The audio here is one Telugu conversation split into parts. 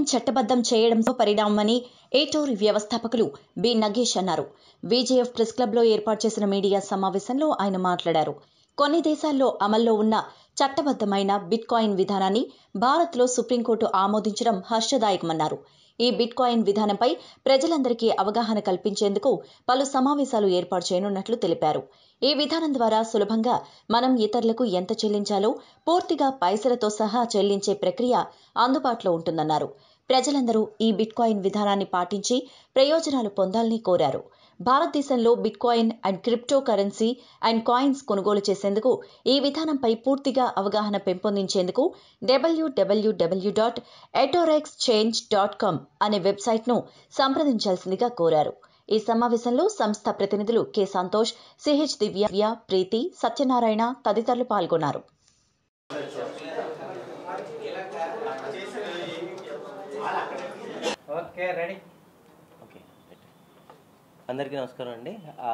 చట్టబద్ధం చేయడంతో పరిణామమని ఏటోరి వ్యవస్థాపకులు బి నగేష్ అన్నారు విజేఎఫ్ ప్రెస్ క్లబ్లో ఏర్పాటు చేసిన మీడియా సమావేశంలో ఆయన మాట్లాడారు కొన్ని దేశాల్లో అమల్లో ఉన్న చట్టబద్ధమైన బిట్కాయిన్ విధానాన్ని భారత్లో సుప్రీంకోర్టు ఆమోదించడం హర్షదాయకమన్నారు ఈ బిట్కాయిన్ విధానంపై ప్రజలందరికీ అవగాహన కల్పించేందుకు పలు సమావేశాలు ఏర్పాటు చేయనున్నట్లు తెలిపారు ఈ విధానం ద్వారా సులభంగా మనం ఇతరులకు ఎంత చెల్లించాలో పూర్తిగా పైసలతో సహా చెల్లించే ప్రక్రియ అందుబాటులో ఉంటుందన్నారు ప్రజలందరూ ఈ బిట్కాయిన్ విధానాన్ని పాటించి ప్రయోజనాలు పొందాలని కోరారు భారతదేశంలో bitcoin and crypto currency and coins కొనుగోలు చేసేందుకు ఈ విధానంపై పూర్తిగా అవగాహన పెంపొందించేందుకు W W W dot etorex change dot com అనే వెబ్సైట్ను సంప్రదించాల్సిందిగా కోరారు ఈ సమావేశంలో సంస్థ ప్రతినిధులు కె సంతోష్ సిహెచ్ దివ్య ప్రీతి సత్యనారాయణ తదితరులు పాల్గొన్నారు ఓకే రెడీ ఓకే రైట్. అందరికీ నమస్కారం అండి ఆ,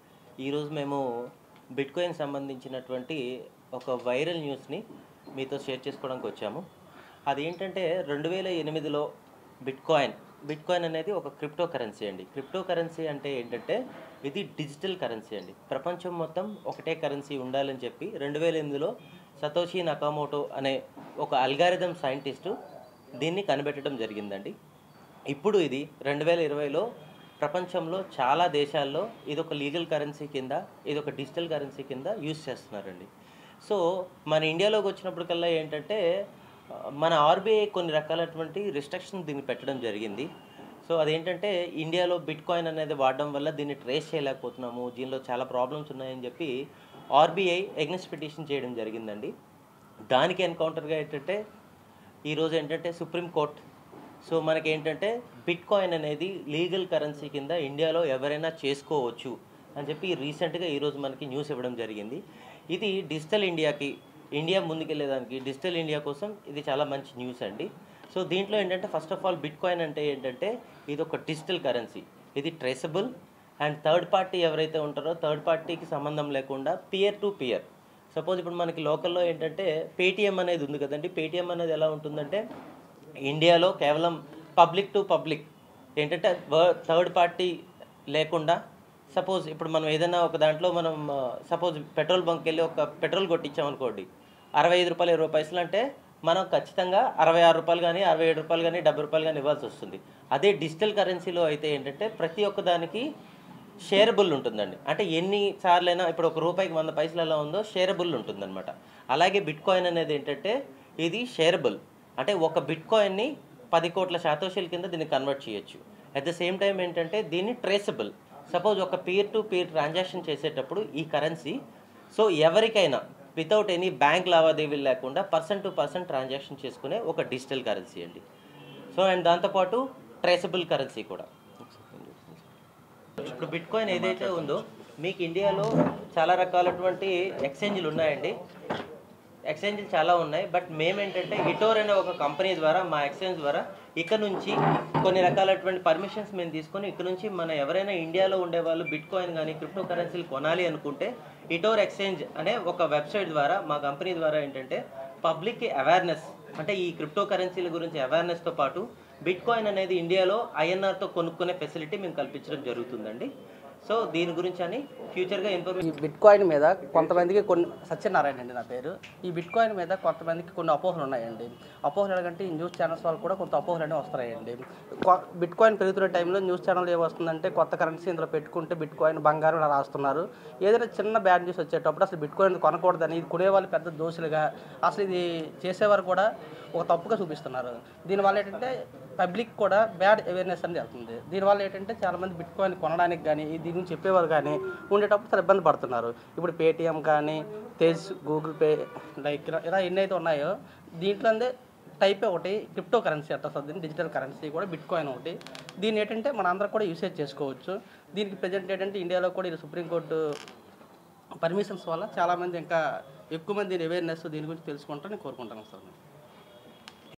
ఈరోజు మేము బిట్కాయిన్ సంబంధించినటువంటి ఒక వైరల్ న్యూస్ని మీతో షేర్ చేసుకోవడానికి వచ్చాము అదేంటంటే రెండు వేల ఎనిమిదిలో బిట్కాయిన్ బిట్కాయిన్ అనేది ఒక క్రిప్టో కరెన్సీ అండి క్రిప్టో కరెన్సీ అంటే ఏంటంటే ఇది డిజిటల్ కరెన్సీ అండి ప్రపంచం మొత్తం ఒకటే కరెన్సీ ఉండాలని చెప్పి రెండు వేల ఎనిమిదిలో సతోషి నకామోటో అనే ఒక అల్గారిథం సైంటిస్టు దీన్ని కనిపెట్టడం జరిగిందండి ఇప్పుడు ఇది రెండు వేల ఇరవైలో ప్రపంచంలో చాలా దేశాల్లో ఇది ఒక లీగల్ కరెన్సీ కింద ఇది ఒక డిజిటల్ కరెన్సీ కింద యూస్ చేస్తున్నారండి సో మన ఇండియాలోకి వచ్చినప్పటికల్లా ఏంటంటే ఆ, మన ఆర్బీఐ కొన్ని రకాలటువంటి రిస్ట్రిక్షన్ దీన్ని పెట్టడం జరిగింది సో అదేంటంటే ఇండియాలో బిట్ కాయిన్ అనేది వాడడం వల్ల దీన్ని ట్రేస్ చేయలేకపోతున్నాము దీనిలో చాలా ప్రాబ్లమ్స్ ఉన్నాయని చెప్పి ఆర్బీఐ ఎగ్నెస్ట్ పిటిషన్ చేయడం జరిగిందండి దానికి ఎన్కౌంటర్గా ఏంటంటే ఈరోజు ఏంటంటే సుప్రీంకోర్ట్ సో మనకి ఏంటంటే బిట్ కాయిన్ అనేది లీగల్ కరెన్సీ కింద ఇండియాలో ఎవరైనా చేసుకోవచ్చు అని చెప్పి రీసెంట్గా ఈరోజు మనకి న్యూస్ ఇవ్వడం జరిగింది ఇది డిజిటల్ ఇండియాకి ఇండియా ముందుకెళ్ళేదానికి డిజిటల్ ఇండియా కోసం ఇది చాలా మంచి న్యూస్ అండి సో దీంట్లో ఏంటంటే first of all bitcoin అంటే ఏంటంటే ఇది ఒక డిజిటల్ కరెన్సీ ఇది ట్రేసబుల్ అండ్ థర్డ్ పార్టీ ఎవరైతే ఉంటారో థర్డ్ పార్టీకి సంబంధం లేకుండా పియర్ టు పియర్ సపోజ్ ఇప్పుడు మనకి లోకల్లో ఏంటంటే పేటిఎం అనేది ఉంది కదండి పేటిఎం అనేది ఎలా ఉంటుందంటే ఇండియాలో కేవలం పబ్లిక్ టు పబ్లిక్ ఏంటంటే థర్డ్ పార్టీ లేకుండా సపోజ్ ఇప్పుడు మనం ఏదైనా ఒక దాంట్లో మనం సపోజ్ పెట్రోల్ బంక్ వెళ్ళి ఒక పెట్రోల్ కొట్టించాం అనుకోండి అరవై ఐదు రూపాయలు ఇరవై పైసలు అంటే మనం ఖచ్చితంగా అరవై ఆరు రూపాయలు కానీ అరవై ఏడు రూపాయలు కానీ డెబ్బై రూపాయలు కానీ ఇవ్వాల్సి వస్తుంది అదే డిజిటల్ కరెన్సీలో అయితే ఏంటంటే ప్రతి ఒక్క దానికి షేరబుల్ ఉంటుందండి అంటే ఎన్ని సార్లైనా ఇప్పుడు ఒక రూపాయికి వంద పైసలు ఎలా ఉందో షేరబుల్ ఉంటుందన్నమాట అలాగే బిట్ కాయిన్ అనేది ఏంటంటే ఇది షేరబుల్ అంటే ఒక బిట్ కాయిన్ని పది కోట్ల శాతోషిల కింద దీన్ని కన్వర్ట్ చేయొచ్చు అట్ ద సేమ్ టైం ఏంటంటే దీన్ని ట్రేసబుల్ సపోజ్ ఒక పీర్ టు పీర్ ట్రాన్సాక్షన్ చేసేటప్పుడు ఈ కరెన్సీ సో ఎవరికైనా వితౌట్ ఎనీ బ్యాంక్ లావాదేవీలు లేకుండా పర్సన్ టు పర్సన్ ట్రాన్సాక్షన్ చేసుకునే ఒక డిజిటల్ కరెన్సీ అండి సో అండ్ దాంతోపాటు ట్రేసబుల్ కరెన్సీ కూడా ఇప్పుడు బిట్ కాయిన్ ఏదైతే ఉందో మీకు ఇండియాలో చాలా రకాలటువంటి ఎక్స్చేంజ్లు ఉన్నాయండి ఎక్స్చేంజ్లు చాలా ఉన్నాయి బట్ మేమేంటంటే హిటోర్ అనే ఒక కంపెనీ ద్వారా మా ఎక్స్చేంజ్ ద్వారా ఇక్కడ నుంచి కొన్ని రకాలటువంటి పర్మిషన్స్ మేము తీసుకొని ఇక్కడ నుంచి మన ఎవరైనా ఇండియాలో ఉండే వాళ్ళు బిట్ కాయిన్ కానీ క్రిప్టో కరెన్సీలు కొనాలి అనుకుంటే ఇటోర్ ఎక్స్చేంజ్ అనే ఒక వెబ్సైట్ ద్వారా మా కంపెనీ ద్వారా ఏంటంటే పబ్లిక్కి అవేర్నెస్ అంటే ఈ క్రిప్టో కరెన్సీల గురించి అవేర్నెస్తో పాటు బిట్ కాయిన్ అనేది ఇండియాలో ఐఎన్ఆర్తో కొనుక్కునే ఫెసిలిటీ మేము కల్పించడం జరుగుతుందండి సో దీని గురించి అని ఫ్యూచర్గా ఈ ఇన్ఫర్మేషన్ బిట్ కాయిన్ మీద కొంతమందికి కొన్ని సత్యనారాయణ అండి నా పేరు ఈ బిట్ కాయిన్ మీద కొంతమందికి కొన్ని అపోహలు ఉన్నాయండి అపోహలు ఎలాగంటే ఈ న్యూస్ ఛానల్స్ వాళ్ళు కూడా కొంత అపోహలు అనేవి వస్తాయండి కొ- బిట్ కాయిన్ పెరుగుతున్న టైంలో న్యూస్ ఛానల్ ఏమొస్తుందంటే కొత్త కరెన్సీ ఇందులో పెట్టుకుంటే బిట్ కాయిన్ బంగారం ఇలా రాస్తున్నారు ఏదైనా చిన్న బ్యాడ్ న్యూస్ వచ్చేటప్పుడు అసలు బిట్ కాయిన్ కొనకూడదని ఇది కొనేవాళ్ళు పెద్ద దోషులుగా అసలు ఇది చేసేవారు కూడా ఒక తప్పుగా చూపిస్తున్నారు దీనివల్ల ఏంటంటే పబ్లిక్ కూడా బ్యాడ్ అవేర్నెస్ అనేది వెళ్తుంది దీనివల్ల ఏంటంటే చాలామంది బిట్ కాయిన్ కొనడానికి కానీ దీని గురించి చెప్పేవారు కానీ ఉండేటప్పుడు చాలా ఇబ్బంది పడుతున్నారు ఇప్పుడు పేటిఎం కానీ తేజ్ గూగుల్ పే లైక్ ఇలా- ఇలా ఎన్ని అయితే ఉన్నాయో దీంట్లో అందే టైప్ ఒకటి క్రిప్టో కరెన్సీ అంట వస్తుంది దీన్ని డిజిటల్ కరెన్సీ కూడా బిట్ కాయిన్ ఒకటి దీన్ని ఏంటంటే మన అందరం కూడా యూసేజ్ చేసుకోవచ్చు దీనికి ప్రజెంట్ ఏంటంటే ఇండియాలో కూడా ఇది సుప్రీంకోర్టు పర్మిషన్స్ వల్ల చాలామంది ఇంకా ఎక్కువ మంది దీని అవేర్నెస్ దీని గురించి తెలుసుకుంటారని కోరుకుంటాను సార్